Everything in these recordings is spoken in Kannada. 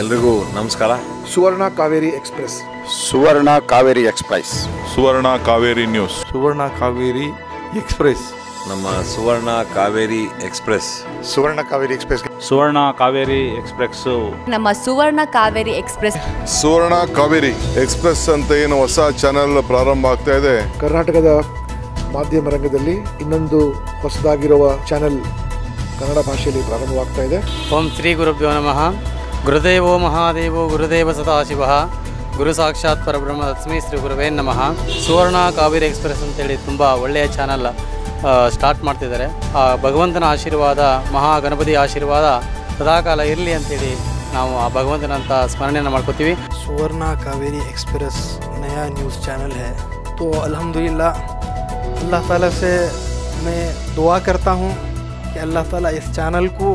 ಎಲ್ರಿಗೂ ನಮಸ್ಕಾರ Suvarna Kaveri express Suvarna Kaveri express Suvarna Kaveri news Suvarna Kaveri express ನಮ್ಮ Suvarna Kaveri express Suvarna Kaveri express Suvarna Kaveri express ನಮ್ಮ ಸುವರ್ಣ ಕಾವೇರಿ ಎಕ್ಸ್ಪ್ರೆಸ್ ಸುವರ್ಣ ಕಾವೇರಿ ಎಕ್ಸ್ಪ್ರೆಸ್ ಅಂತ ಏನು ಹೊಸ ಚಾನೆಲ್ ಪ್ರಾರಂಭ ಆಗ್ತಾ ಇದೆ ಕರ್ನಾಟಕದ ಮಾಧ್ಯಮ ರಂಗದಲ್ಲಿ ಇನ್ನೊಂದು ಹೊಸದಾಗಿರುವ ಚಾನೆಲ್ ಕನ್ನಡ ಭಾಷೆಯಲ್ಲಿ ಪ್ರಾರಂಭವಾಗ್ತಾ ಇದೆ ಓಂ ಶ್ರೀ ಗುರುಭ್ಯೋ ನಮಃ ಗುರುದೇವೋ ಮಹಾದೇವೋ ಗುರುದೇವ ಸದಾಶಿವ ಗುರು ಸಾಕ್ಷಾತ್ ಪರಬ್ರಹ್ಮ ಲಕ್ಷ್ಮೀ ಶ್ರೀ ಗುರುವೇ ನಮಃ ಸುವರ್ಣ ಕಾವೇರಿ ಎಕ್ಸ್ಪ್ರೆಸ್ ಅಂತೇಳಿ ತುಂಬ ಒಳ್ಳೆಯ ಚಾನಲ್ ಸ್ಟಾರ್ಟ್ ಮಾಡ್ತಿದ್ದಾರೆ ಆ ಭಗವಂತನ ಆಶೀರ್ವಾದ ಮಹಾ ಗಣಪತಿ ಆಶೀರ್ವಾದ ಸದಾಕಾಲ ಇರಲಿ ಅಂತೇಳಿ ನಾವು ಆ ಭಗವಂತನಂತ ಸ್ಮರಣೆಯನ್ನು ಮಾಡ್ಕೋತೀವಿ सुवर्ण कावेरी एक्सप्रेस नया न्यूज़ चैनल है तो अल्हम्दुलिल्लाह अल्लाह ताला से मैं दुआ करता हूँ कि अल्लाह ताला इस चैनल को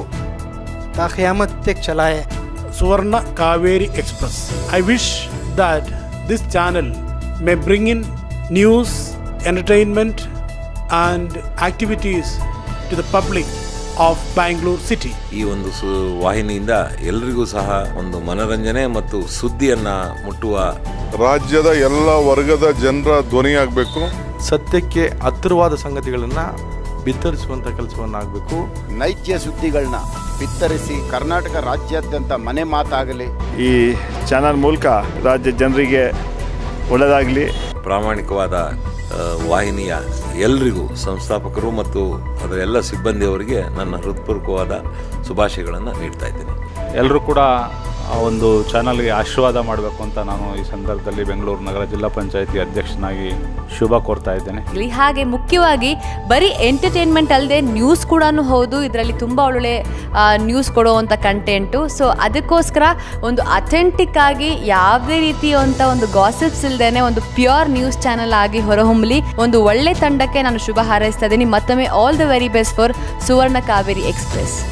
ता क़यामत तक चलाए Suvarna Kaveri Express. I wish that this channel may bring in news, entertainment, and activities to the public of Bangalore city. ಈ ಒಂದು ಸು ವಾಹಿನಿಯಿಂದ ಎಲ್ರಿಗೂ ಸಹ ಒಂದು ಮನರಂಜನೆ ಮತ್ತು ಸುದ್ದಿಯನ್ನ ಮುಟ್ಟುವ ರಾಜ್ಯದ ಎಲ್ಲ ವರ್ಗದ ಜನರ ಧ್ವನಿಯಾಗಬೇಕು ಸತ್ಯಕ್ಕೆ ಹತ್ತಿರವಾದ ಸಂಗತಿಗಳನ್ನು ಬಿತ್ತರಿಸುವಂಥ ಕೆಲಸವನ್ನು ಆಗಬೇಕು ನೈಜ ಸುದ್ದಿಗಳನ್ನ ಬಿತ್ತರಿಸಿ ಕರ್ನಾಟಕ ರಾಜ್ಯಾದ್ಯಂತ ಮನೆ ಮಾತಾಗಲಿ ಈ ಚಾನಲ್ ಮೂಲಕ ರಾಜ್ಯ ಜನರಿಗೆ ಒಳ್ಳೆಯದಾಗಲಿ ಪ್ರಾಮಾಣಿಕವಾದ ಆ, ವಾಹಿನಿಯ ಎಲ್ರಿಗೂ ಸಂಸ್ಥಾಪಕರು ಮತ್ತು ಅದರ ಎಲ್ಲ ಸಿಬ್ಬಂದಿಯವರಿಗೆ ನನ್ನ ಹೃತ್ಪೂರ್ವಕವಾದ ಶುಭಾಶಯಗಳನ್ನು ನೀಡ್ತಾ ಇದ್ದೇನೆ ಎಲ್ಲರೂ ಕೂಡ ಆ ಒಂದು ಚಾನಲ್ಗೆ ಆಶೀರ್ವಾದ ಮಾಡಬೇಕು ಅಂತ ನಾನು ಈ ಸಂದರ್ಭದಲ್ಲಿ ಬೆಂಗಳೂರು ನಗರ ಜಿಲ್ಲಾ ಪಂಚಾಯತಿ ಅಧ್ಯಕ್ಷನಾಗಿ ಶುಭ ಕೋರ್ತಾ ಇದ್ದೇನೆ ಇಲ್ಲಿ ಹಾಗೆ ಮುಖ್ಯವಾಗಿ ಬರೀ ಎಂಟರ್ಟೈನ್ಮೆಂಟ್ ಅಲ್ಲದೆ ನ್ಯೂಸ್ ಕೂಡ ಹೌದು ಇದರಲ್ಲಿ ತುಂಬ ಒಳ್ಳೊಳ್ಳೆ ನ್ಯೂಸ್ ಕೊಡುವಂಥ ಕಂಟೆಂಟು ಸೊ ಅದಕ್ಕೋಸ್ಕರ ಒಂದು ಅಥೆಂಟಿಕ್ ಆಗಿ ಯಾವುದೇ ರೀತಿಯಂಥ ಒಂದು ಗಾಸಿಪ್ಸ್ ಇಲ್ದೇನೆ ಒಂದು ಪ್ಯೂರ್ ನ್ಯೂಸ್ ಚಾನಲ್ ಆಗಿ ಹೊರಹೊಮ್ಮಲಿ ಒಂದು ಒಳ್ಳೆ ತಂಡಕ್ಕೆ ನಾನು ಶುಭ ಹಾರೈಸ್ತಾ ಇದ್ದೀನಿ ಮತ್ತೊಮ್ಮೆ all the very best for Suvarna Kaveri express